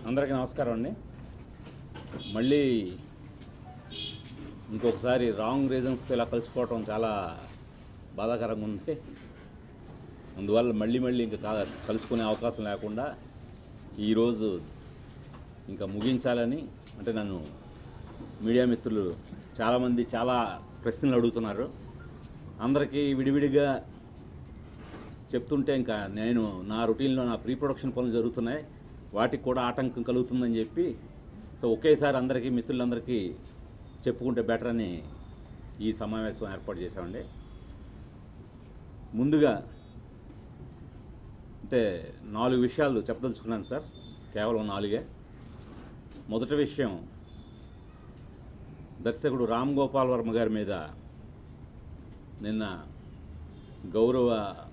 అందరికీ నమస్కారం అండి మళ్ళీ ఇంకొకసారి రాంగ్ రీజన్స్తో ఇలా కలిసిపోవటం చాలా బాధాకరంగా ఉంది అందువల్ల మళ్ళీ మళ్ళీ ఇంకా కా కలుసుకునే అవకాశం లేకుండా ఈరోజు ఇంకా ముగించాలని అంటే నన్ను మీడియా మిత్రులు చాలామంది చాలా ప్రశ్నలు అడుగుతున్నారు అందరికీ విడివిడిగా చెప్తుంటే ఇంకా నేను నా రొటీన్లో నా ప్రీ ప్రొడక్షన్ పనులు జరుగుతున్నాయి వాటికి కూడా ఆటంకం కలుగుతుందని చెప్పి సో ఒకేసారి అందరికీ మిత్రులందరికీ చెప్పుకుంటే బెటర్ అని ఈ సమావేశం ఏర్పాటు చేశామండి ముందుగా అంటే నాలుగు విషయాలు చెప్పదలుచుకున్నాను సార్ కేవలం నాలుగే మొదటి విషయం దర్శకుడు రామ్ గోపాల్ వర్మ గారి మీద నిన్న గౌరవ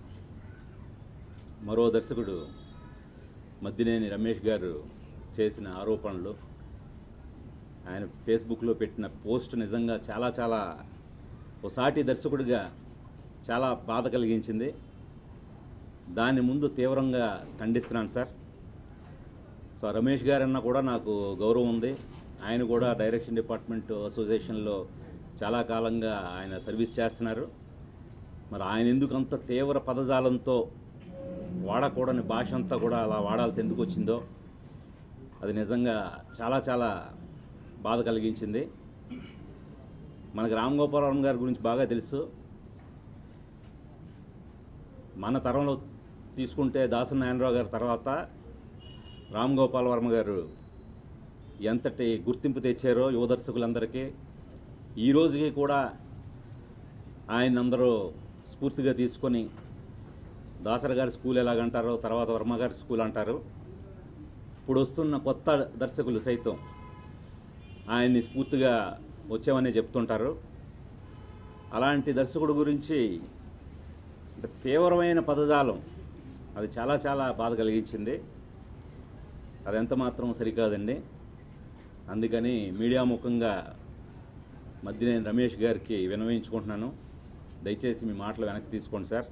మరో దర్శకుడు మద్దినేని రమేష్ గారు చేసిన ఆరోపణలు ఆయన ఫేస్బుక్లో పెట్టిన పోస్ట్ నిజంగా చాలా చాలా ఓ సాటి దర్శకుడిగా చాలా బాధ కలిగించింది దాని ముందు తీవ్రంగా ఖండిస్తున్నాను సార్ సో రమేష్ గారన్నా కూడా నాకు గౌరవం ఉంది ఆయన కూడా డైరెక్షన్ డిపార్ట్మెంట్ అసోసియేషన్లో చాలా కాలంగా ఆయన సర్వీస్ చేస్తున్నారు మరి ఆయన ఎందుకు అంత తీవ్ర పదజాలంతో వాడకూడని భాష అంతా కూడా అలా వాడాల్సి ఎందుకు వచ్చిందో అది నిజంగా చాలా చాలా బాధ కలిగించింది మనకు రామ్ గోపాలవరం గారి గురించి బాగా తెలుసు మన తరంలో తీసుకుంటే దాసరి నారాయణరావు గారి తర్వాత రామ్ గోపాల్ వర్మ గారు ఎంతటి గుర్తింపు తెచ్చారో యువ దర్శకులందరికీ ఈ రోజుకి కూడా ఆయన అందరూ స్ఫూర్తిగా తీసుకొని దాసరి గారి స్కూల్ ఎలాగంటారో తర్వాత వర్మ గారి స్కూల్ అంటారు ఇప్పుడు వస్తున్న కొత్త దర్శకులు సైతం ఆయన్ని స్ఫూర్తిగా వచ్చామని చెప్తుంటారు అలాంటి దర్శకుడు గురించి అంటే తీవ్రమైన పదజాలం అది చాలా చాలా బాధ కలిగించింది అది ఎంత మాత్రం సరికాదండి అందుకని మీడియా ముఖంగా మధ్యనేని రమేష్ గారికి వినవించుకుంటున్నాను దయచేసి మీ మాటలు వెనక్కి తీసుకోండి సార్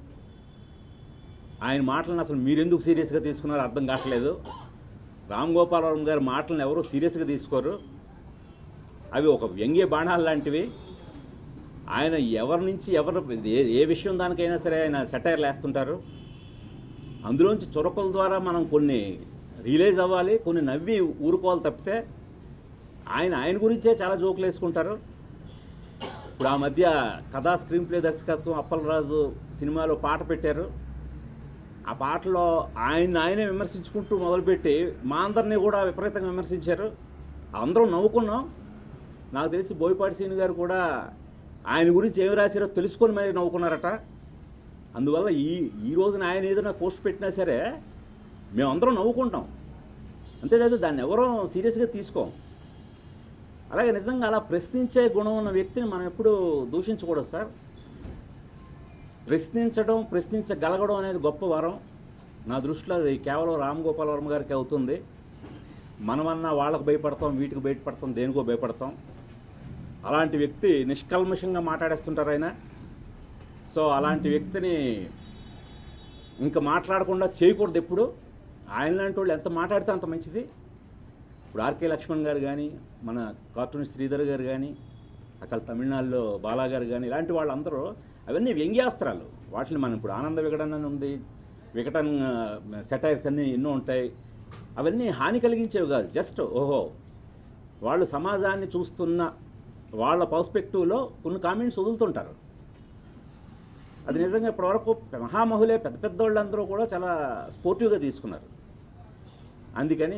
ఆయన మాటలను అసలు మీరెందుకు సీరియస్గా తీసుకున్నారో అర్థం కావట్లేదు రామ్ గోపాలవరం గారి మాటలను ఎవరు సీరియస్గా తీసుకోరు అవి ఒక వ్యంగ్య బాణాలు లాంటివి ఆయన ఎవరి నుంచి ఎవరు ఏ ఏ విషయం దానికైనా సరే ఆయన సెటైర్లు వేస్తుంటారు అందులోంచి చురకల ద్వారా మనం కొన్ని రియలైజ్ అవ్వాలి కొన్ని నవ్వి ఊరుకోవాలి తప్పితే ఆయన ఆయన గురించే చాలా జోకులు వేసుకుంటారు ఇప్పుడు ఆ మధ్య కథా స్క్రీన్ ప్లే దర్శకత్వం అప్పలరాజు సినిమాలో పాట పెట్టారు ఆ పాటలో ఆయన ఆయనే విమర్శించుకుంటూ మొదలుపెట్టి మా అందరినీ కూడా విపరీతంగా విమర్శించారు అందరం నవ్వుకున్నాం నాకు తెలిసి బోయపాటి సీని గారు కూడా ఆయన గురించి ఏమి రాశారో తెలుసుకొని మరి నవ్వుకున్నారట అందువల్ల ఈ ఈ రోజున ఆయన ఏదైనా పోస్ట్ పెట్టినా సరే మేమందరం నవ్వుకుంటాం అంతేకాదు దాన్ని ఎవరూ సీరియస్గా తీసుకోం అలాగే నిజంగా అలా ప్రశ్నించే గుణం ఉన్న వ్యక్తిని మనం ఎప్పుడూ దూషించకూడదు సార్ ప్రశ్నించడం ప్రశ్నించగలగడం అనేది గొప్ప వరం నా దృష్టిలో అది కేవలం రామ్ గోపాల్ వర్మ గారికి అవుతుంది మనమన్నా వాళ్ళకు భయపడతాం వీటికి భయపడతాం దేనికో భయపడతాం అలాంటి వ్యక్తి నిష్కల్మషంగా మాట్లాడేస్తుంటారు ఆయన సో అలాంటి వ్యక్తిని ఇంకా మాట్లాడకుండా చేయకూడదు ఎప్పుడు ఆయన లాంటి వాళ్ళు ఎంత మాట్లాడితే అంత మంచిది ఇప్పుడు ఆర్కే లక్ష్మణ్ గారు కానీ మన కార్టూన్ శ్రీధర్ గారు కానీ అక్కడ తమిళనాడులో బాలా గారు కానీ ఇలాంటి వాళ్ళందరూ అవన్నీ వ్యంగ్యాస్త్రాలు వాటిని మనం ఇప్పుడు ఆనంద వికటన్ అని ఉంది వికటన్ సెటైర్స్ అన్నీ ఎన్నో ఉంటాయి అవన్నీ హాని కలిగించేవి కాదు జస్ట్ ఓహో వాళ్ళు సమాజాన్ని చూస్తున్న వాళ్ళ పర్స్పెక్టివ్లో కొన్ని కామెంట్స్ వదులుతుంటారు అది నిజంగా ఇప్పటివరకు మహామహులే పెద్ద పెద్ద వాళ్ళందరూ కూడా చాలా స్పోర్టివ్గా తీసుకున్నారు అందుకని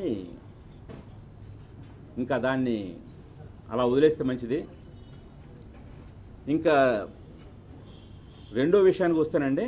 ఇంకా దాన్ని అలా వదిలేస్తే మంచిది ఇంకా రెండో విషయానికి వస్తానండి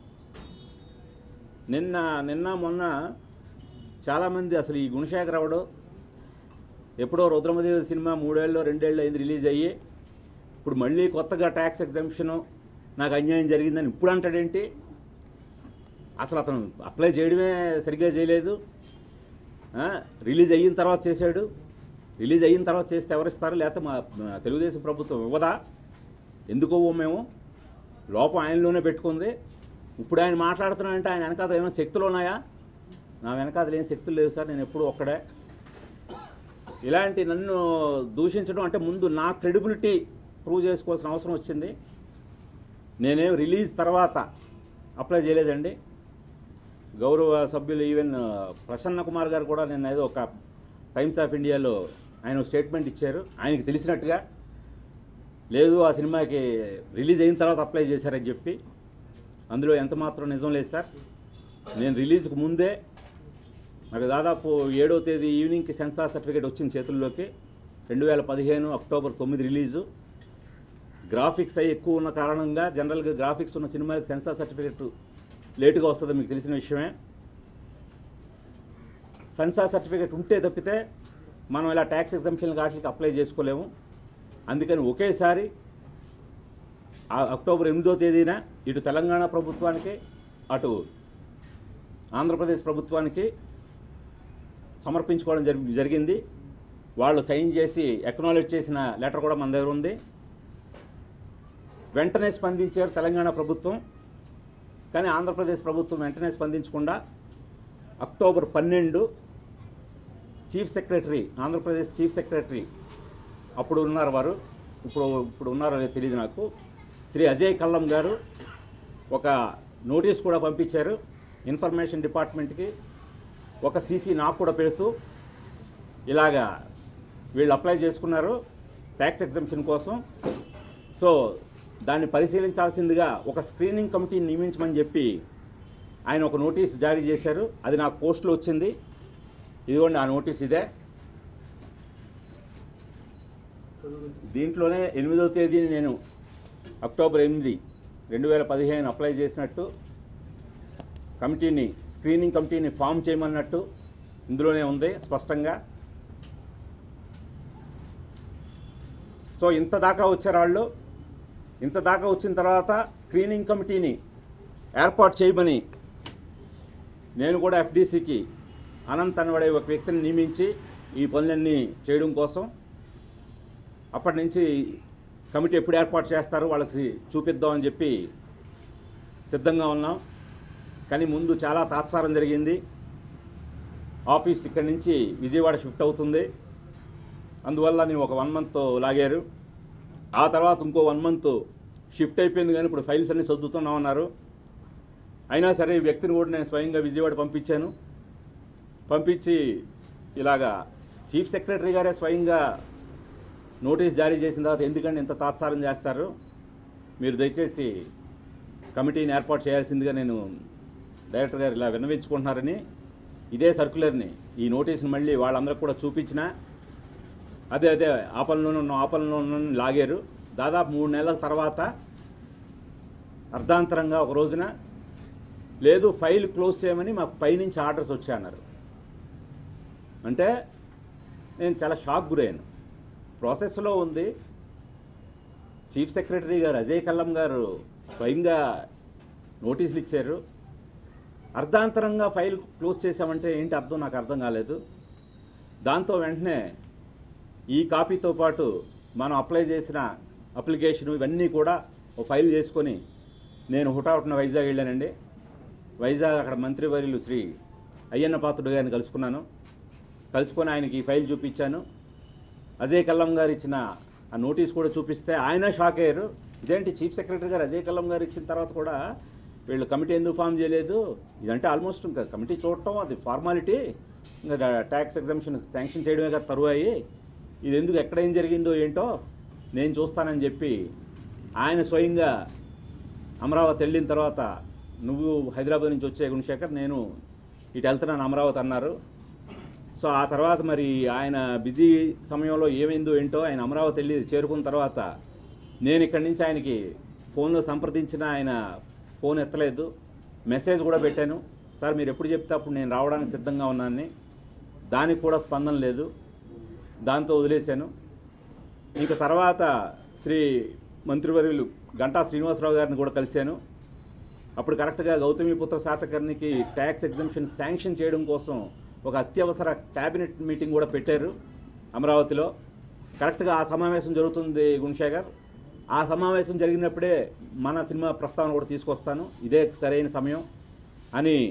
నిన్న నిన్న మొన్న చాలామంది అసలు ఈ గుణశేఖర్ అవడు ఎప్పుడో రుద్రమదేవి సినిమా మూడేళ్ళు రెండేళ్ళు అయింది రిలీజ్ అయ్యి ఇప్పుడు మళ్ళీ కొత్తగా ట్యాక్స్ ఎగ్జామ్షను నాకు అన్యాయం జరిగిందని ఇప్పుడు అంటాడేంటి అసలు అతను అప్లై చేయడమే సరిగ్గా చేయలేదు ఆ, రిలీజ్ అయిన తర్వాత చేశాడు రిలీజ్ అయిన తర్వాత చేస్తే ఎవరిస్తారు లేకపోతే మా మా తెలుగుదేశం ప్రభుత్వం ఇవ్వదా ఎందుకో మేము లోపం ఆయనలోనే పెట్టుకుంది ఇప్పుడు ఆయన మాట్లాడుతున్నాడంటే ఆయన వెనకాల ఏమైనా శక్తులు ఉన్నాయా నా వెనకాల ఏం శక్తులు లేవు సార్ నేను ఎప్పుడు ఒక్కడే ఇలాంటి నన్ను దూషించడం అంటే ముందు నా క్రెడిబిలిటీ ప్రూవ్ చేసుకోవాల్సిన అవసరం వచ్చింది నేనేం రిలీజ్ తర్వాత అప్లై చేయలేదండి గౌరవ సభ్యులు ఈవెన్ ప్రసన్న కుమార్ గారు కూడా నేను ఏదో ఒక టైమ్స్ ఆఫ్ ఇండియాలో ఆయన స్టేట్మెంట్ ఇచ్చారు ఆయనకి తెలిసినట్టుగా లేదు ఆ సినిమాకి రిలీజ్ అయిన తర్వాత అప్లై చేశారని చెప్పి అందులో ఎంత మాత్రం నిజం లేదు సార్ నేను రిలీజ్కి ముందే నాకు దాదాపు ఏడో తేదీ ఈవినింగ్కి సెన్సార్ సర్టిఫికేట్ వచ్చింది చేతుల్లోకి రెండు వేల పదిహేను అక్టోబర్ తొమ్మిది రిలీజు గ్రాఫిక్స్ అయి ఎక్కువ ఉన్న కారణంగా జనరల్గా గ్రాఫిక్స్ ఉన్న సినిమాకి సెన్సార్ సర్టిఫికేట్ లేటుగా వస్తుంది మీకు తెలిసిన విషయమే సెన్సార్ సర్టిఫికేట్ ఉంటే తప్పితే మనం ఇలా ట్యాక్స్ ఎగ్జంప్షన్ వాటికి అప్లై చేసుకోలేము అందుకని ఒకేసారి ఆ అక్టోబర్ ఎనిమిదో తేదీన ఇటు తెలంగాణ ప్రభుత్వానికి అటు ఆంధ్రప్రదేశ్ ప్రభుత్వానికి సమర్పించుకోవడం జరి జరిగింది వాళ్ళు సైన్ చేసి ఎక్నాలెడ్జ్ చేసిన లెటర్ కూడా మన దగ్గర ఉంది వెంటనే స్పందించారు తెలంగాణ ప్రభుత్వం కానీ ఆంధ్రప్రదేశ్ ప్రభుత్వం వెంటనే స్పందించకుండా అక్టోబర్ పన్నెండు chief secretary Andhra Pradesh chief secretary అప్పుడు ఉన్నారు వారు ఇప్పుడు ఇప్పుడు ఉన్నారో లేదో తెలియదు నాకు శ్రీ అజయ్ కల్లం గారు ఒక నోటీస్ కూడా పంపించారు ఇన్ఫర్మేషన్ డిపార్ట్మెంట్కి ఒక సీసీ నాకు కూడా పెడుతూ ఇలాగా వీళ్ళు అప్లై చేసుకున్నారు ట్యాక్స్ ఎగ్జంప్షన్ కోసం సో దాన్ని పరిశీలించాల్సిందిగా ఒక స్క్రీనింగ్ కమిటీని నియమించమని చెప్పి ఆయన ఒక నోటీస్ జారీ చేశారు అది నాకు పోస్ట్లో వచ్చింది ఇదిగోండి ఆ నోటీస్ ఇదే దీంట్లోనే ఎనిమిదవ తేదీని నేను అక్టోబర్ ఎనిమిది రెండు వేల పదిహేను అప్లై చేసినట్టు కమిటీని స్క్రీనింగ్ కమిటీని ఫామ్ చేయమన్నట్టు ఇందులోనే ఉంది స్పష్టంగా సో ఇంత దాకా వచ్చారు వాళ్ళు ఇంత దాకా వచ్చిన తర్వాత స్క్రీనింగ్ కమిటీని ఏర్పాటు చేయమని నేను కూడా ఎఫ్డీసీకి అనంత్ అనబడే ఒక వ్యక్తిని నియమించి ఈ పనులన్నీ చేయడం కోసం అప్పటి నుంచి కమిటీ ఎప్పుడు ఏర్పాటు చేస్తారో వాళ్ళకి చూపిద్దామని చెప్పి సిద్ధంగా ఉన్నాం కానీ ముందు చాలా తాత్సారం జరిగింది ఆఫీస్ ఇక్కడి నుంచి విజయవాడ షిఫ్ట్ అవుతుంది అందువల్ల నేను ఒక వన్ మంత్ లాగారు ఆ తర్వాత ఇంకో వన్ మంత్ షిఫ్ట్ అయిపోయింది కానీ ఇప్పుడు ఫైల్స్ అన్నీ సర్దుతున్నామన్నారు అయినా సరే ఈ వ్యక్తిని కూడా నేను స్వయంగా విజయవాడ పంపించాను పంపించి ఇలాగా చీఫ్ సెక్రటరీ గారే స్వయంగా నోటీస్ జారీ చేసిన తర్వాత ఎందుకంటే ఇంత తాత్సారం చేస్తారు మీరు దయచేసి కమిటీని ఏర్పాటు చేయాల్సిందిగా నేను డైరెక్టర్ గారు ఇలా విన్నవించుకుంటున్నారని ఇదే సర్క్యులర్ని ఈ నోటీస్ని మళ్ళీ వాళ్ళందరికీ కూడా చూపించిన అదే అదే ఆపనలోనే ఉన్న ఆపనలో ఉన్న లాగారు దాదాపు మూడు నెలల తర్వాత అర్ధాంతరంగా ఒక రోజున లేదు ఫైల్ క్లోజ్ చేయమని మాకు పైనుంచి ఆర్డర్స్ వచ్చాయన్నారు అంటే నేను చాలా షాక్ గురయ్యాను ప్రాసెస్లో ఉంది చీఫ్ సెక్రటరీ గారు అజయ్ కల్లం గారు స్వయంగా నోటీసులు ఇచ్చారు అర్ధాంతరంగా ఫైల్ క్లోజ్ చేశామంటే ఏంటి అర్థం నాకు అర్థం కాలేదు దాంతో వెంటనే ఈ కాపీతో పాటు మనం అప్లై చేసిన అప్లికేషన్ ఇవన్నీ కూడా ఒక ఫైల్ చేసుకొని నేను హుటాహుటిన వైజాగ్ వెళ్ళానండి వైజాగ్ అక్కడ మంత్రివర్యులు శ్రీ అయ్యన్న పాత్రుడు గారిని కలుసుకున్నాను కలుసుకొని ఆయనకి ఈ ఫైల్ చూపించాను అజయ్ కల్లం గారు ఇచ్చిన ఆ నోటీస్ కూడా చూపిస్తే ఆయన షాక్ అయ్యారు ఇదేంటి చీఫ్ సెక్రటరీ గారు అజయ్ కల్లం గారు ఇచ్చిన తర్వాత కూడా వీళ్ళు కమిటీ ఎందుకు ఫామ్ చేయలేదు ఇదంటే ఆల్మోస్ట్ ఇంకా కమిటీ చూడటం అది ఫార్మాలిటీ ఇంకా ట్యాక్స్ ఎగ్జామ్షన్ శాంక్షన్ చేయడమే కదా తరువాయి ఇది ఎందుకు ఎక్కడ ఏం జరిగిందో ఏంటో నేను చూస్తానని చెప్పి ఆయన స్వయంగా అమరావతి వెళ్ళిన తర్వాత నువ్వు హైదరాబాద్ నుంచి వచ్చే గుణశేఖర్ నేను ఇటు వెళ్తున్నాను అమరావతి అన్నారు సో ఆ తర్వాత మరి ఆయన బిజీ సమయంలో ఏమైందో ఏంటో ఆయన అమరావతి వెళ్ళి చేరుకున్న తర్వాత నేను ఇక్కడి నుంచి ఆయనకి ఫోన్లో సంప్రదించిన ఆయన ఫోన్ ఎత్తలేదు మెసేజ్ కూడా పెట్టాను సార్ మీరు ఎప్పుడు చెప్తే అప్పుడు నేను రావడానికి సిద్ధంగా ఉన్నానని దానికి కూడా స్పందన లేదు దాంతో వదిలేశాను ఇంకా తర్వాత శ్రీ మంత్రివర్యులు గంటా శ్రీనివాసరావు గారిని కూడా కలిశాను అప్పుడు కరెక్ట్గా గౌతమిపుత్ర శాతకర్ణికి ట్యాక్స్ ఎగ్జంప్షన్ శాంక్షన్ చేయడం కోసం ఒక అత్యవసర క్యాబినెట్ మీటింగ్ కూడా పెట్టారు అమరావతిలో కరెక్ట్గా ఆ సమావేశం జరుగుతుంది గుణశేఖర్ ఆ సమావేశం జరిగినప్పుడే మన సినిమా ప్రస్తావన కూడా తీసుకొస్తాను ఇదే సరైన సమయం అని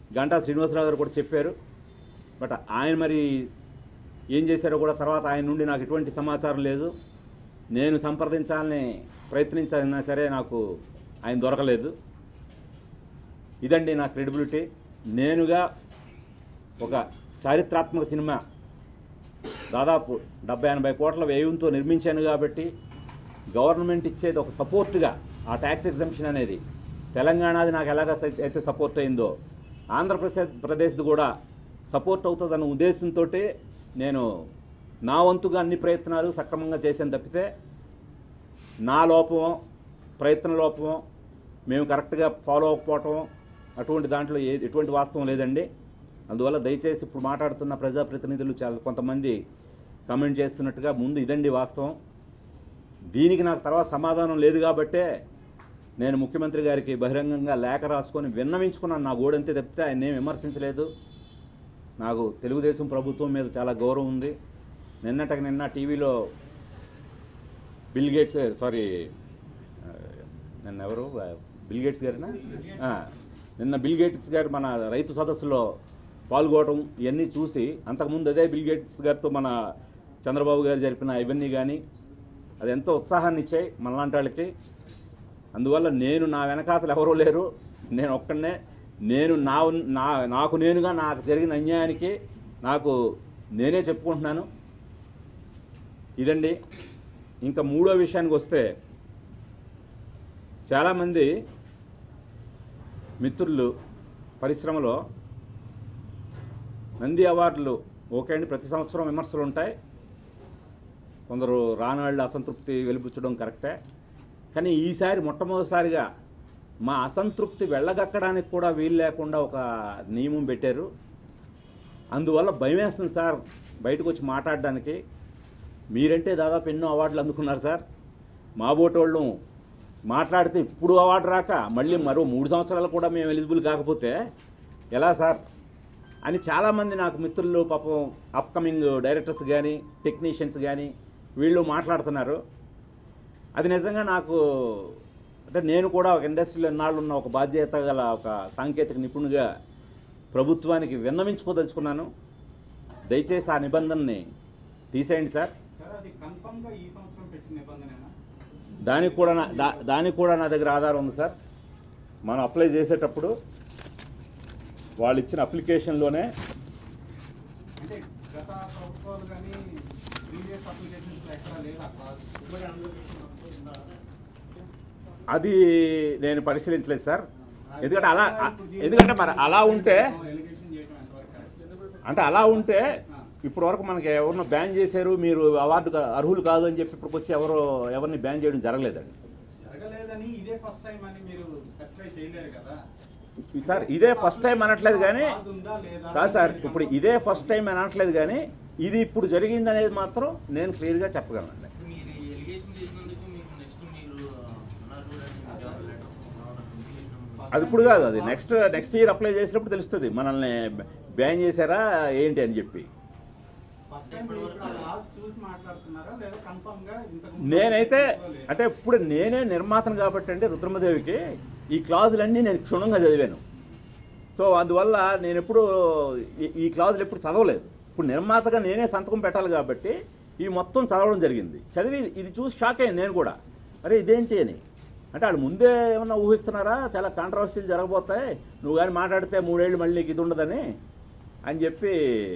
గంటా శ్రీనివాసరావు గారు కూడా చెప్పారు బట్ ఆయన మరి ఏం చేశారో కూడా తర్వాత ఆయన నుండి నాకు ఎటువంటి సమాచారం లేదు నేను సంప్రదించాలని ప్రయత్నించినా సరే నాకు ఆయన దొరకలేదు ఇదండి నా క్రెడిబిలిటీ నేనుగా ఒక చారిత్రాత్మక సినిమా దాదాపు డెబ్బై ఎనభై కోట్ల వ్యయంతో నిర్మించాను కాబట్టి గవర్నమెంట్ ఇచ్చేది ఒక సపోర్ట్గా ఆ ట్యాక్స్ ఎగ్జంప్షన్ అనేది తెలంగాణది నాకు ఎలాగ సై- అయితే సపోర్ట్ అయిందో ఆంధ్రప్రదేశ్ ప్రదేశ్ది కూడా సపోర్ట్ అవుతుందన్న ఉద్దేశంతో నేను నా వంతుగా అన్ని ప్రయత్నాలు సక్రమంగా చేశాను తప్పితే నా లోపమో ప్రయత్న లోపమో మేము కరెక్ట్గా ఫాలో అవ్వకపోవటం అటువంటి దాంట్లో ఏ ఎటువంటి వాస్తవం లేదండి అందువల్ల దయచేసి ఇప్పుడు మాట్లాడుతున్న ప్రజాప్రతినిధులు చాలా కొంతమంది కమెంట్ చేస్తున్నట్టుగా ముందు ఇదండి వాస్తవం దీనికి నాకు తర్వాత సమాధానం లేదు కాబట్టే నేను ముఖ్యమంత్రి గారికి బహిరంగంగా లేఖ రాసుకొని విన్నవించుకున్నాను నా గోడంతే తప్పితే ఆయన ఏం విమర్శించలేదు నాకు తెలుగుదేశం ప్రభుత్వం మీద చాలా గౌరవం ఉంది నిన్నటికి నిన్న టీవీలో బిల్ గేట్స్ సారీ ఆ, నిన్న ఎవరు ఆ, బిల్ గేట్స్ గారినా ఆ, నిన్న బిల్ గేట్స్ గారు మన రైతు సదస్సులో పాల్గొనడం ఇవన్నీ చూసి అంతకుముందు అదే బిల్ గేట్స్ గారితో మన చంద్రబాబు గారు జరిపిన ఇవన్నీ కానీ అది ఎంతో ఉత్సాహాన్ని ఇచ్చాయి మనలాంటి వాళ్ళకి అందువల్ల నేను నా వెనకాతలు ఎవరూ లేరు నేను ఒక్కడనే నేను నా నా నాకు నేనుగా నాకు జరిగిన అన్యాయానికి నాకు నేనే చెప్పుకుంటున్నాను ఇదండి ఇంకా మూడో విషయానికి వస్తే చాలామంది మిత్రులు పరిశ్రమలో నంది అవార్డులు ఓకే అండి ప్రతి సంవత్సరం విమర్శలు ఉంటాయి కొందరు రానాళ్ళు అసంతృప్తి వెలిపుచ్చడం కరెక్టే కానీ ఈసారి మొట్టమొదటిసారిగా మా అసంతృప్తి వెళ్ళగక్కడానికి కూడా వీలు లేకుండా ఒక నియమం పెట్టారు అందువల్ల భయం వేస్తుంది సార్ బయటకు వచ్చి మాట్లాడడానికి మీరంటే దాదాపు ఎన్నో అవార్డులు అందుకున్నారు సార్ మా బోటోళ్ళు మాట్లాడితే ఇప్పుడు అవార్డు రాక మళ్ళీ మరో మూడు సంవత్సరాలు కూడా మేము ఎలిజిబుల్ కాకపోతే ఎలా సార్ అని చాలామంది నాకు మిత్రులు పాపం అప్కమింగ్ డైరెక్టర్స్ కానీ టెక్నీషియన్స్ కానీ వీళ్ళు మాట్లాడుతున్నారు అది నిజంగా నాకు అంటే నేను కూడా ఒక ఇండస్ట్రీలో ఎన్నాళ్ళు ఉన్న ఒక బాధ్యత గల ఒక సాంకేతిక నిపుణుడిగా ప్రభుత్వానికి విన్నవించుకోదలుచుకున్నాను దయచేసి ఆ నిబంధనని తీసేయండి సార్ సార్ అది కన్ఫర్మ్ గా ఈ సంవత్సరం పెట్టిన నిబంధనేనా దానికి కూడా నా దా- దానికి కూడా నా దగ్గర ఆధారం ఉంది సార్ మనం అప్లై చేసేటప్పుడు వాళ్ళు ఇచ్చిన అప్లికేషన్లోనే అంటే గత ప్రభుత్వాలు కానీ ప్రీవియస్ అప్లికేషన్స్ ఎక్కడా లేదా క్లాస్ అది నేను పరిశీలించలేదు సార్ ఎందుకంటే అలా ఎందుకంటే మరి అలా ఉంటే ఎలిగేషన్ చేయడం ఎంతవరకు correct? అంటే అలా ఉంటే ఇప్పటి వరకు మనకి ఎవరినో బ్యాన్ చేశారు మీరు అవార్డు అర్హులు కాదు అని చెప్పి ఇప్పటికి వచ్చి ఎవరు ఎవరిని బ్యాన్ చేయడం జరగలేదండి జరగలేదని ఇదే ఫస్ట్ టైం అని మీరు సర్టిఫై చేయలేరు కదా సార్ ఇదే ఫస్ట్ టైం అనట్లేదు కానీ Clause ఉందా లేదా కాదు సార్ ఇప్పుడు ఇదే ఫస్ట్ టైం అని అనట్లేదు కానీ ఇది ఇప్పుడు జరిగింది అనేది మాత్రం నేను క్లియర్గా చెప్పగలను మీరు ఈ ఎలిగేషన్ చేసినందుకు మీకు నెక్స్ట్ మీరు అన్నారు చూడండి మీ జాబ్ లెటర్ రావడం notification అది ఇప్పుడు కాదు అది నెక్స్ట్ నెక్స్ట్ ఇయర్ అప్లై చేసినప్పుడు తెలుస్తుంది మనల్ని బ్యాన్ చేశారా ఏంటి అని చెప్పి ఫస్ట్ టైం మీరు ఇప్పుడు ఆ clause చూసి మాట్లాడుతున్నారా లేదా కన్ఫర్మ్ గా ఇంతకు నేనైతే అంటే ఇప్పుడు నేనే నిర్మాతను కాబట్టి అంటే రుద్రమదేవికి ఈ క్లాజులన్నీ నేను క్షుణ్ణంగా చదివాను సో అందువల్ల నేను ఎప్పుడు ఈ- ఈ క్లాజులు ఎప్పుడు చదవలేదు ఇప్పుడు నిర్మాతగా నేనే సంతకం పెట్టాలి కాబట్టి ఈ మొత్తం చదవడం జరిగింది చదివి ఇది చూసి షాక్ అయ్యాను నేను కూడా అరే ఇదేంటి అని అంటే వాళ్ళు ముందే ఏమన్నా ఊహిస్తున్నారా చాలా కాంట్రవర్సీలు జరగబోతాయి నువ్వు కానీ మాట్లాడితే మూడేళ్ళు మళ్ళీ నీకు ఇది ఉండదని అని చెప్పి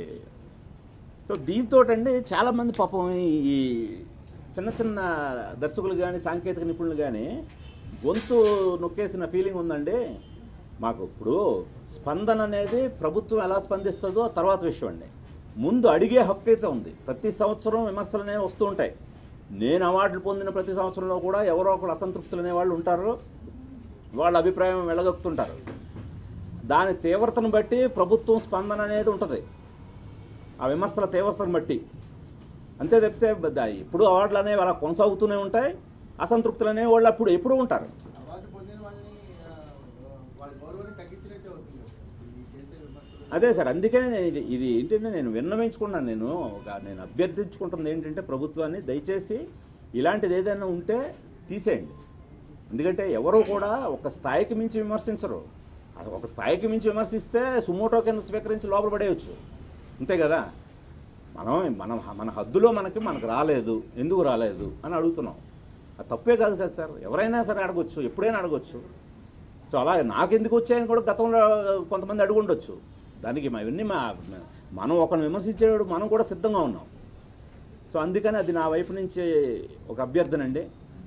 సో దీంతో అండి చాలామంది పాపం ఈ- ఈ చిన్న చిన్న దర్శకులు కానీ సాంకేతిక నిపుణులు కానీ గొంతు నొక్కేసిన ఫీలింగ్ ఉందండి మాకు ఇప్పుడు స్పందన అనేది ప్రభుత్వం ఎలా స్పందిస్తుందో తర్వాత విషయం అండి ముందు అడిగే హక్కు అయితే ఉంది ప్రతి సంవత్సరం విమర్శలు అనేవి వస్తూ ఉంటాయి నేను అవార్డులు పొందిన ప్రతి సంవత్సరంలో కూడా ఎవరో ఒకరు అసంతృప్తులు అనేవాళ్ళు ఉంటారు వాళ్ళ అభిప్రాయం వెళ్ళగొక్కుతుంటారు దాని తీవ్రతను బట్టి ప్రభుత్వం స్పందన అనేది ఉంటుంది ఆ విమర్శల తీవ్రతను బట్టి అంతే తప్పితే బ- ఇప్పుడు అవార్డులు అనేవి అలా కొనసాగుతూనే ఉంటాయి అసంతృప్తులు అనేవి వాళ్ళు అప్పుడు ఎప్పుడూ ఉంటారు అవార్డు పొందిన వాళ్ళని ఆ, వాళ్ళ గౌరవాన్ని తగ్గించినట్టే అవుతుంది ఈ చేసే విమర్శలు అదే సార్ అందుకనే నేను ఇది ఇది ఏంటంటే నేను విన్నవించుకున్నాను నేను ఒక నేను అభ్యర్థించుకుంటుంది ఏంటంటే ప్రభుత్వాన్ని దయచేసి ఇలాంటిది ఏదైనా ఉంటే తీసేయండి ఎందుకంటే ఎవరు కూడా ఒక స్థాయికి మించి విమర్శించరు అది ఒక స్థాయికి మించి విమర్శిస్తే సుమోటో కింద స్వీకరించి లోపల పడేయచ్చు అంతే కదా మనం మన మన హద్దులో మనకి మనకు రాలేదు ఎందుకు రాలేదు అని అడుగుతున్నాం అది తప్పే కాదు కదా సార్ ఎవరైనా సరే అడగొచ్చు ఎప్పుడైనా అడగొచ్చు సో అలాగే నాకు ఎందుకు వచ్చాయని కూడా గతంలో కొంతమంది అడుగుండొచ్చు దానికి మా- ఇవన్నీ మా మనం ఒకరిని విమర్శించేవాడు మనం కూడా సిద్ధంగా ఉన్నాం సో అందుకని అది నా వైపు నుంచి ఒక అభ్యర్థన అండి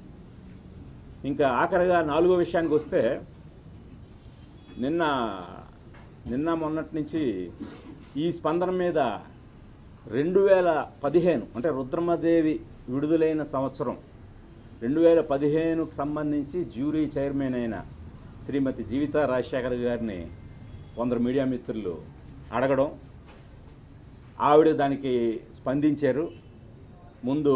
ఇంకా ఆఖరిగా నాలుగో విషయానికి వస్తే నిన్న నిన్న మొన్నటి నుంచి ఈ స్పందన మీద రెండు వేల పదిహేను అంటే రుద్రమదేవి విడుదలైన సంవత్సరం రెండు వేల పదిహేనుకు సంబంధించి జ్యూరీ చైర్మన్ అయిన శ్రీమతి జీవిత రాజశేఖర్ గారిని కొందరు మీడియా మిత్రులు అడగడం ఆవిడ దానికి స్పందించారు ముందు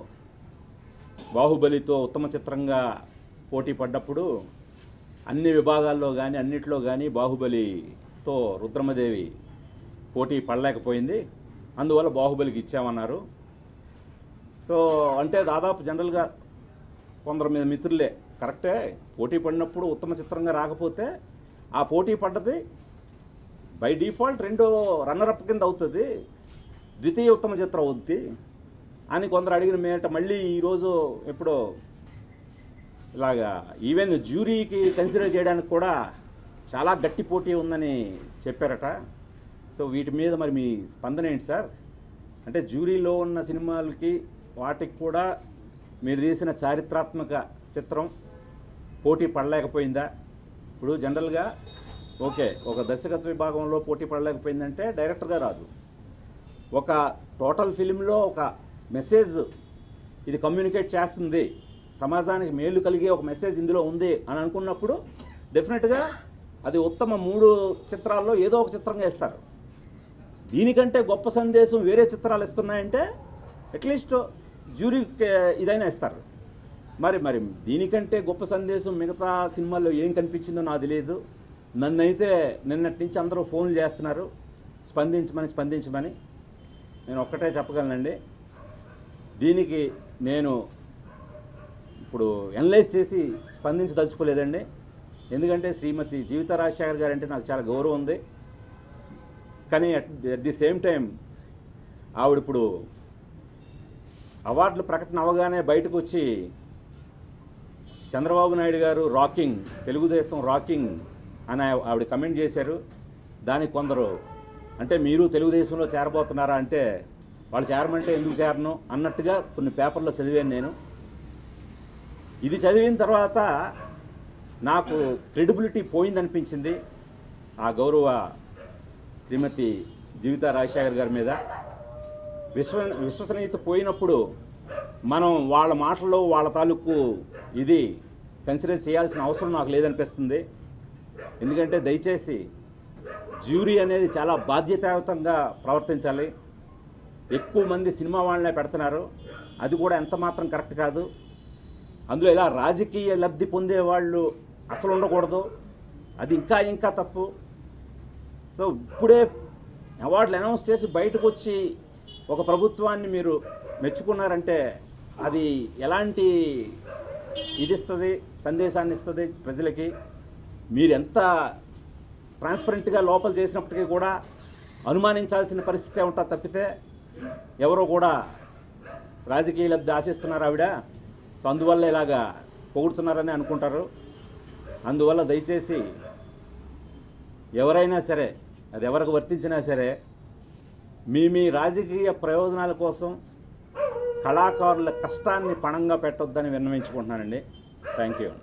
బాహుబలితో ఉత్తమ చిత్రంగా పోటీ పడ్డప్పుడు అన్ని విభాగాల్లో కానీ అన్నిట్లో కానీ బాహుబలితో రుద్రమదేవి పోటీ పడలేకపోయింది అందువల్ల బాహుబలికి ఇచ్చామన్నారు సో అంటే దాదాపు జనరల్గా కొందరు మీద మిత్రులే కరెక్టే పోటీ పడినప్పుడు ఉత్తమ చిత్రంగా రాకపోతే ఆ పోటీ పడ్డది బై డిఫాల్ట్ రెండో రన్నరప్ కింద అవుతుంది ద్వితీయ ఉత్తమ చిత్రం అవుద్ది అని కొందరు అడిగిన మేట మళ్ళీ ఈరోజు ఎప్పుడో ఇలాగా ఈవెన్ జ్యూరీకి కన్సిడర్ చేయడానికి కూడా చాలా గట్టి పోటీ ఉందని చెప్పారట సో వీటి మీద మరి మీ స్పందన ఏంటి సార్ అంటే జ్యూరీలో ఉన్న సినిమాలకి వాటికి కూడా మీరు తీసిన చారిత్రాత్మక చిత్రం పోటీ పడలేకపోయిందా ఇప్పుడు జనరల్గా ఓకే ఒక దర్శకత్వ విభాగంలో పోటీ పడలేకపోయిందంటే డైరెక్టర్గా రాదు ఒక టోటల్ ఫిలింలో ఒక మెసేజ్ ఇది కమ్యూనికేట్ చేస్తుంది సమాజానికి మేలు కలిగే ఒక మెసేజ్ ఇందులో ఉంది అని అనుకున్నప్పుడు డెఫినెట్గా అది ఉత్తమ మూడు చిత్రాల్లో ఏదో ఒక చిత్రంగా ఇస్తారు దీనికంటే గొప్ప సందేశం వేరే చిత్రాలు ఇస్తున్నాయంటే అట్లీస్ట్ జ్యూరీకి ఇదైనా ఇస్తారు మరి మరి దీనికంటే గొప్ప సందేశం మిగతా సినిమాల్లో ఏం కనిపించిందో నాకు తెలియదు నన్నైతే నిన్నటి నుంచి అందరూ ఫోన్లు చేస్తున్నారు స్పందించమని స్పందించమని నేను ఒక్కటే చెప్పగలనండి దీనికి నేను ఇప్పుడు ఎనలైజ్ చేసి స్పందించదలుచుకోలేదండి ఎందుకంటే శ్రీమతి జీవిత రాజశేఖర్ గారు అంటే నాకు చాలా గౌరవం ఉంది కానీ at at the same time ఆవిడ ఇప్పుడు అవార్డులు ప్రకటన అవగానే బయటకు వచ్చి చంద్రబాబు నాయుడు గారు రాకింగ్ తెలుగుదేశం రాకింగ్ అని ఆవిడ కమెంట్ చేశారు దానికి కొందరు అంటే మీరు తెలుగుదేశంలో చేరబోతున్నారా అంటే వాళ్ళు చేరమంటే ఎందుకు చేరను అన్నట్టుగా కొన్ని పేపర్లో చదివాను నేను ఇది చదివిన తర్వాత నాకు క్రెడిబిలిటీ పోయిందనిపించింది ఆ గౌరవ శ్రీమతి జీవిత రాజశేఖర్ గారి మీద విశ్వ విశ్వసనీయత పోయినప్పుడు మనం వాళ్ళ మాటల్లో వాళ్ళ తాలూకు ఇది కన్సిడర్ చేయాల్సిన అవసరం నాకు లేదనిపిస్తుంది ఎందుకంటే దయచేసి జ్యూరీ అనేది చాలా బాధ్యతాయుతంగా ప్రవర్తించాలి ఎక్కువ మంది సినిమా వాళ్ళనే పెడుతున్నారు అది కూడా ఎంత మాత్రం కరెక్ట్ కాదు అందులో ఇలా రాజకీయ లబ్ధి పొందే వాళ్ళు అసలు ఉండకూడదు అది ఇంకా ఇంకా తప్పు సో ఇప్పుడే అవార్డులు అనౌన్స్ చేసి బయటకు వచ్చి ఒక ప్రభుత్వాన్ని మీరు మెచ్చుకున్నారంటే అది ఎలాంటి ఇది ఇస్తుంది సందేశాన్ని ఇస్తుంది ప్రజలకి మీరు ఎంత ట్రాన్స్పరెంట్గా లోపల చేసినప్పటికీ కూడా అనుమానించాల్సిన పరిస్థితే ఉంటుంది తప్పితే ఎవరో కూడా రాజకీయ లబ్ధి ఆశిస్తున్నారు ఆవిడ సో అందువల్ల ఇలాగా పొగుడుతున్నారని అనుకుంటారు అందువల్ల దయచేసి ఎవరైనా సరే అది ఎవరికి వర్తించినా సరే మీ మీ రాజకీయ ప్రయోజనాల కోసం కళాకారుల కష్టాన్ని పణంగా పెట్టొద్దని విన్నవించుకుంటున్నానండి థ్యాంక్ యూ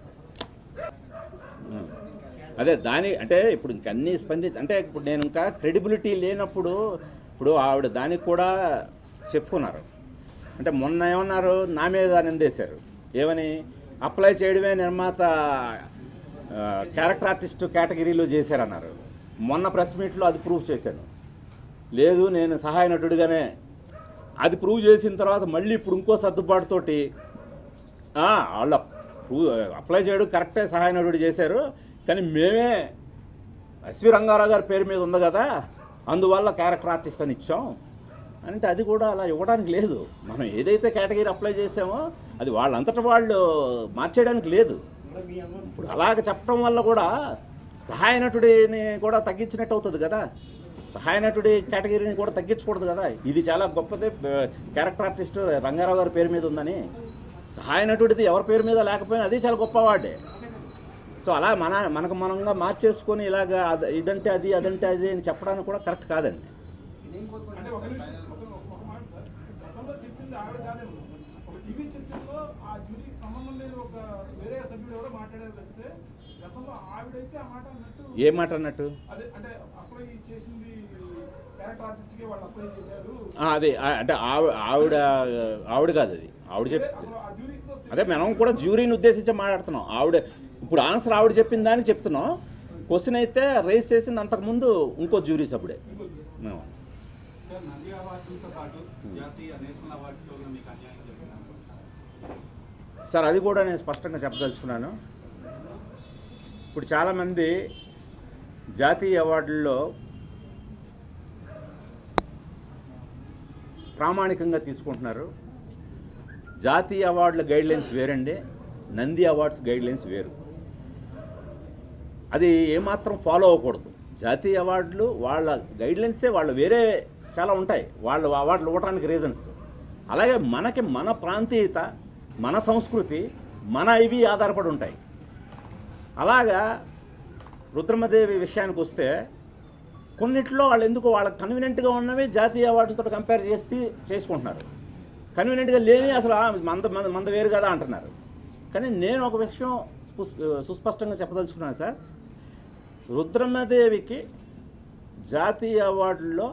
అదే దాని అంటే ఇప్పుడు ఇంకన్నీ స్పందించి అంటే ఇప్పుడు నేను ఇంకా క్రెడిబిలిటీ లేనప్పుడు ఇప్పుడు ఆవిడ దానికి కూడా చెప్పుకున్నారు అంటే మొన్న ఏమన్నారు నా మీద నిందేశారు ఏమని అప్లై చేయడమే నిర్మాత ఆ, క్యారెక్టర్ ఆర్టిస్ట్ కేటగిరీలో చేశారన్నారు మొన్న ప్రెస్ మీట్లో అది ప్రూవ్ చేశాను లేదు నేను సహాయ నటుడిగానే అది ప్రూవ్ చేసిన తర్వాత మళ్ళీ ఇప్పుడు ఇంకో సర్దుబాటుతోటి ఆ, వాళ్ళు ప్రూవ్ అప్లై చేయడం కరెక్టే సహాయ నటుడు చేశారు కానీ మేమే ఎస్వి రంగారావు గారి పేరు మీద ఉంది కదా అందువల్ల క్యారెక్టర్ ఆర్టిస్ట్ అని ఇచ్చాం అంటే అది కూడా అలా ఇవ్వడానికి లేదు మనం ఏదైతే కేటగిరీ అప్లై చేసామో అది వాళ్ళంతటా వాళ్ళు మార్చేయడానికి లేదు ఇప్పుడు అలాగ చెప్పడం వల్ల కూడా సహాయ నటుడిని కూడా తగ్గించినట్టు అవుతుంది కదా సహాయ నటుడి కేటగిరీని కూడా తగ్గించకూడదు కదా ఇది చాలా గొప్పది బ- క్యారెక్టర్ ఆర్టిస్ట్ రంగారావు గారి పేరు మీద ఉందని సహాయ నటుడిది ఎవరి పేరు మీద లేకపోయినా అది చాలా గొప్ప అవార్డే సో అలా మన మనకు మనంగా మార్చేసుకొని ఇలాగ అద- ఇదంటే అది అదంటే అది అని చెప్పడానికి కూడా కరెక్ట్ కాదండి నేనేం అంటే కోరుకుంటున్నాను ఒక సార్ నిమిషం final ఒక ఒక మాట సార్ గతంలో చెప్పింది ఆవిడ కాదే ఉంది సార్ ఒక టీవీ చర్చల్లో ఆ జ్యూరీకి సంబంధం లేని ఒక వేరే సభ్యుడు ఎవరో మాట్లాడేది తప్పితే గతంలో ఆవిడైతే ఆ మాట అన్నట్టు ఏ మాట అన్నట్టు అదే అంటే అప్లై చేసింది క్యారెక్టర్ ఆర్టిస్ట్కే వాళ్ళు అప్లై చేశారు ఆ, అదే ఆ, అంటే ఆవిడ ఆవిడ ఆవిడ కాదు అది ఆవిడ వేరే చెప్ అసలు ఆ జ్యూరీతో అదే మనం కూడా జ్యూరీని ఉద్దేశించి మాట్లాడుతున్నాం ఆవిడ ఇప్పుడు ఆన్సర్ ఆవిడ చెప్పిన దానికి చెప్తున్నాం క్వశ్చన్ అయితే రేస్ చేసింది అంతకుముందు ఇంకో జ్యూరీ సభ్యుడే ఆ. సార్ నంది అవార్డులతో పాటు జాతీయ నేషనల్ అవార్డ్స్లో కూడా మీకు అన్యాయం జరిగింది సార్ అది కూడా నేను స్పష్టంగా చెప్పదలుచుకున్నాను ఇప్పుడు చాలామంది జాతీయ అవార్డుల్లో ప్రామాణికంగా తీసుకుంటున్నారు జాతీయ అవార్డుల గైడ్లైన్స్ వేరండి నంది అవార్డ్స్ గైడ్లైన్స్ వేరు అది ఏమాత్రం ఫాలో అవ్వకూడదు జాతీయ అవార్డులు వాళ్ళ గైడ్లైన్సే వాళ్ళు వేరే చాలా ఉంటాయి వాళ్ళు అవార్డులు ఇవ్వడానికి రీజన్స్ అలాగే మనకి మన ప్రాంతీయత మన సంస్కృతి మన ఇవి ఆధారపడి ఉంటాయి అలాగా రుద్రమదేవి విషయానికి వస్తే కొన్నిట్లో వాళ్ళు ఎందుకు వాళ్ళకి కన్వీనియంట్గా ఉన్నవి జాతీయ అవార్డులతో కంపేర్ చేసి చేసుకుంటున్నారు కన్వీనియంట్గా లేని అసలు ఆ, మంద మంద మంద వేరు కదా అంటున్నారు కానీ నేను ఒక విషయం స్పుస్- సుస్పష్టంగా చెప్పదలుచుకున్నాను సార్ రుద్రమదేవికి జాతీయ అవార్డుల్లో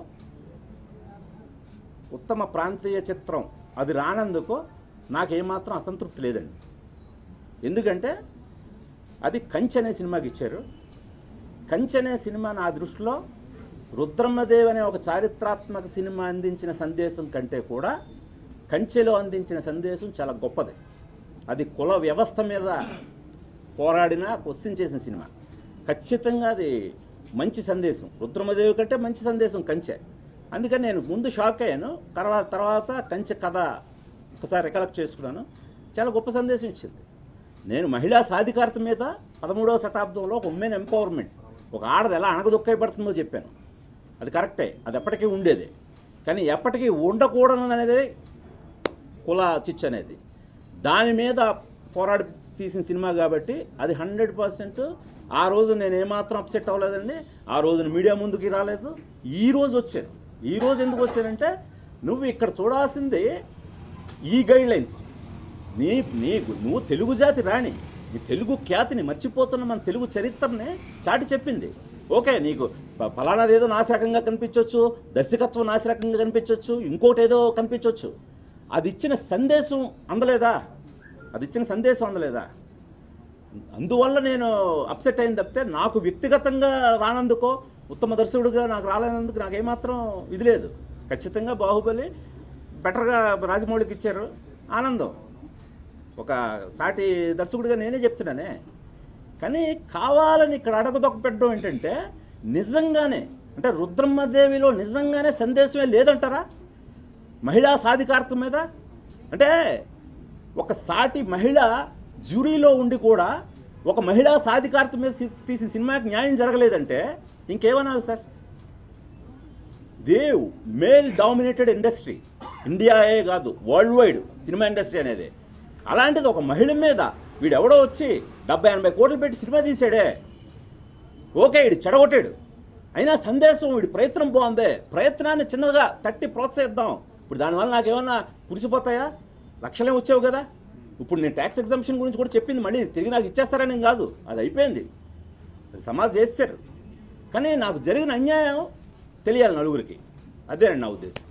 ఉత్తమ ప్రాంతీయ చిత్రం అది రానందుకు నాకు ఏమాత్రం అసంతృప్తి లేదండి ఎందుకంటే అది కంచె అనే సినిమాకి ఇచ్చారు కంచె అనే సినిమా నా దృష్టిలో రుద్రమ్మదేవి అనే ఒక చారిత్రాత్మక సినిమా అందించిన సందేశం కంటే కూడా కంచెలో అందించిన సందేశం చాలా గొప్పది అది కుల వ్యవస్థ మీద పోరాడిన క్వశ్చన్ చేసిన సినిమా ఖచ్చితంగా అది మంచి సందేశం రుద్రమదేవి కంటే మంచి సందేశం కంచె అందుకని నేను ముందు షాక్ అయ్యాను తర్వాత తర్వాత కంచె కథ ఒకసారి రికలెక్ట్ చేసుకున్నాను చాలా గొప్ప సందేశం ఇచ్చింది నేను మహిళా సాధికారత మీద పదమూడవ శతాబ్దంలో ఒక ఉమెన్ ఎంపవర్మెంట్ ఒక ఆడది ఎలా అణగదొక్కబడుతుందో చెప్పాను అది కరెక్టే అది ఎప్పటికీ ఉండేది కానీ ఎప్పటికీ ఉండకూడదు అనేది కుల చిచ్చు అనేది దాని మీద పోరాడి తీసిన సినిమా కాబట్టి అది హండ్రెడ్ పర్సెంట్ ఆ రోజు నేను ఏమాత్రం అప్సెట్ అవ్వలేదండి ఆ రోజున మీడియా ముందుకి రాలేదు ఈ రోజు వచ్చాను ఈ రోజు ఎందుకు వచ్చానంటే నువ్వు ఇక్కడ చూడాల్సింది ఈ గైడ్ లైన్స్ నీ నీ నువ్వు తెలుగు జాతి రాణి నీ తెలుగు ఖ్యాతిని మర్చిపోతున్న మన తెలుగు చరిత్రని చాటి చెప్పింది ఓకే నీకు ప- ఫలానాది ఏదో నాసిరకంగా కనిపించవచ్చు దర్శకత్వం నాసిరకంగా కనిపించవచ్చు ఇంకోటి ఏదో కనిపించవచ్చు అది ఇచ్చిన సందేశం అందలేదా అది ఇచ్చిన సందేశం అందలేదా అందువల్ల నేను అప్సెట్ అయింది తప్పితే నాకు వ్యక్తిగతంగా రానందుకో ఉత్తమ దర్శకుడిగా నాకు రాలేనందుకు నాకు ఏమాత్రం ఇది లేదు ఖచ్చితంగా బాహుబలి బెటర్గా రాజమౌళికి ఇచ్చారు ఆనందం ఒక సాటి దర్శకుడిగా నేనే చెప్తున్నానే కానీ కావాలని ఇక్కడ అడగదొక్క పెట్టడం ఏంటంటే నిజంగానే అంటే రుద్రమ్మదేవిలో నిజంగానే సందేశమే లేదంటారా మహిళా సాధికారత మీద అంటే ఒక సాటి మహిళ జ్యూరీలో ఉండి కూడా ఒక మహిళా సాధికారత మీద తీ- తీసిన సినిమాకి న్యాయం జరగలేదంటే ఇంకేమనాలి సార్ దేవ్ మేల్ డామినేటెడ్ ఇండస్ట్రీ ఇండియాయే కాదు వరల్డ్ వైడ్ సినిమా ఇండస్ట్రీ అనేది అలాంటిది ఒక మహిళ మీద వీడెవడో వచ్చి డెబ్బై ఎనభై కోట్లు పెట్టి సినిమా తీసాడే ఓకే వీడు చెడగొట్టాడు అయినా సందేశం వీడి ప్రయత్నం బాగుంది ప్రయత్నాన్ని చిన్నగా తట్టి ప్రోత్సహిద్దాం ఇప్పుడు దానివల్ల నాకేమన్నా పురిసిపోతాయా లక్షలే వచ్చావు కదా ఇప్పుడు నేను ట్యాక్స్ ఎగ్జామ్షన్ గురించి కూడా చెప్పింది మళ్ళీ తిరిగి నాకు ఇచ్చేస్తారని ఏం కాదు అది అయిపోయింది అది సమాజ్ చేశారు కానీ నాకు జరిగిన అన్యాయం తెలియాలి నలుగురికి అదేనండి నా ఉద్దేశం